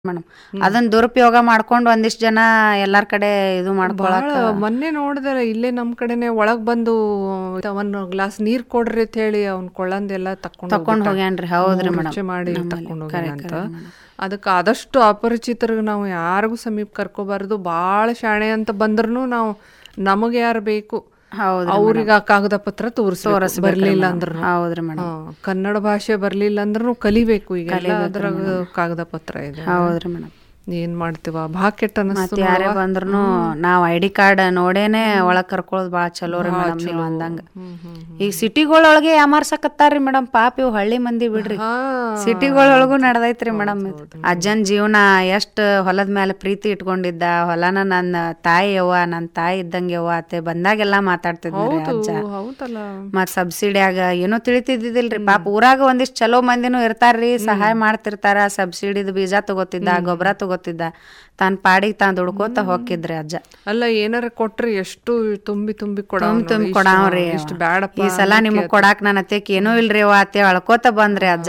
madam ಅದನ್ನ ದುರುಪಯೋಗ ಮಾಡ್ಕೊಂಡು ಒಂದಿಷ್ಟು ಜನ ಎಲ್ಲಾರ್ ಕಡೆ ಇದು ಮಾಡ್ಕೊಳಕ್ ಭಾಳ ಮೊನ್ನೆ ನೋಡಿದ್ರೆ ಇಲ್ಲೇ ನಮ್ಮ ಕಡೆನೆ ಒಳಗ್ ಬಂದು ಒಂದ್ ಗ್ಲಾಸ್ ನೀರ್ ಕೊಡ್ರಿ ಅಂತ ಹೇಳಿ ಅವ್ನ ಕೊಳ್ಳಂದೆಲ್ಲ ತಕೊಂಡು ತಕೊಂಡ್ ಹೋಗ್ಯಾನ್ರಿ ಹೌದ್ರಿ ಮೇಡಮ್ ಮಾಡಿ ತಕೊಂಡು ಹೋಗ್ಯಾನಂತ ಅದಕ್ಕೆ ಆದಷ್ಟು ಅಪರಿಚಿತರಿಗೆ ನಾವು ಯಾರಿಗೂ ಸಮೀಪ ಕರ್ಕೋಬಾರ್ದು ಭಾಳ ಶಾಣೆ ಅಂತ ಬಂದ್ರೂ ನಾವು ನಮಗೆ ಯಾರು ಬೇಕು ಹೌದ್ರಿ ಅವ್ರಿಗೆ ಆ ಕಾಗದ ಪತ್ರ ತೋರಿಸ್ಬೇಕು ಬರ್ಲಿಲ್ಲ ಅಂದ್ರು ಹೌದ್ರಿ ಮೇಡಮ್ ಕನ್ನಡ ಭಾಷೆ ಬರ್ಲಿಲ್ಲ ಅಂದ್ರೂ ಕಲಿಬೇಕು ಈಗ ಅದ್ರಾಗ ಕಾಗದ ಪತ್ರ ಇದೆ ಹೌದ್ರಿ ಮೇಡಮ್ ಏನ್ ಮಾಡ್ತೀವ ಬಾ ಕೆಟ್ಟ ಅನಸ್ತು ಮತ್ ಯಾರೇ ಬಂದ್ರು ನಾವ್ ಐ ಡಿ ಕಾರ್ಡ್ ನೋಡೇನೆ ಒಳಗ್ ಕರ್ಕೊಳ್ಳೋದ್ ಬಾಳ ಚಲೋ ರೀ ಮೇಡಮ್ ನೀವ್ ಅಂದಂಗ ಈಗ ಸಿಟಿಗಳೊಳಗೆ ಯಾಮಾರ್ಸಕತ್ತಾರ್ರಿ ಮೇಡಮ್ ಪಾಪ ಇವ್ ಹಳ್ಳಿ ಮಂದಿ ಬಿಡ್ರಿ ಹಾ ಸಿಟಿಗಳೊಳಗೂ ನಡ್ದೈತ್ರಿ ಮೇಡಮ್ ಅಜ್ಜನ್ ಜೀವನ ಎಷ್ಟ್ ಹೊಲದ ಮೇಲೆ ಪ್ರೀತಿ ಇಟ್ಕೊಂಡಿದ್ದ ಹೊಲನ ನನ್ನ ತಾಯಿ ಯವ್ವ ನನ್ ತಾಯಿ ಇದ್ದಂಗೆ ಯವ್ವ ಅತ್ತೆ ಬಂದಾಗೆಲ್ಲಾ ಮಾತಾಡ್ತಿದ್ರಿ ಅಜ್ಜ ಹೌದಲ್ಲ ಮತ್ ಸಬ್ಸಿಡಿಯಾಗ ಏನೋ ತಿಳಿತಿದ್ದಿಲ್ರಿ ಪಾಪ ಊರಾಗ ಒಂದಿಷ್ಟ್ ಚಲೋ ಮಂದಿನೂ ಇರ್ತಾರ್ರಿ ಸಹಾಯ ಮಾಡ್ತಿರ್ತಾರ ಸಬ್ಸಿಡಿದ ಬೀಜ ತಗೋತಿದ್ದ ಗೊಬ್ಬರ ತಗೋತಿದ್ದ ತಾನ್ ಪಾಡಿಗೆ ತಾನ್ ದುಡ್ಕೋತ ಹೋಗಿದ್ರಿ ಅಜ್ಜ ಅಲ್ಲ ಏನಾರ ಕೊಟ್ರಿ ಎಷ್ಟು ತುಂಬಿ ತುಂಬಿ ಕೊಡ ತುಂಬ ಕೊಡಾವ್ರಿ ಇಷ್ಟು ಬ್ಯಾಡಪ್ಪ ಈ ಸಲ ನಿಮಗ್ ಕೊಡಾಕ್ ನನ್ನ ಅತ್ತೆಕ್ ಏನೂ ಇಲ್ರಿ ಅವ್ವ ಅತ್ತೆ ಅಳ್ಕೋತ ಬಂದ್ರಿ ಅಜ್ಜ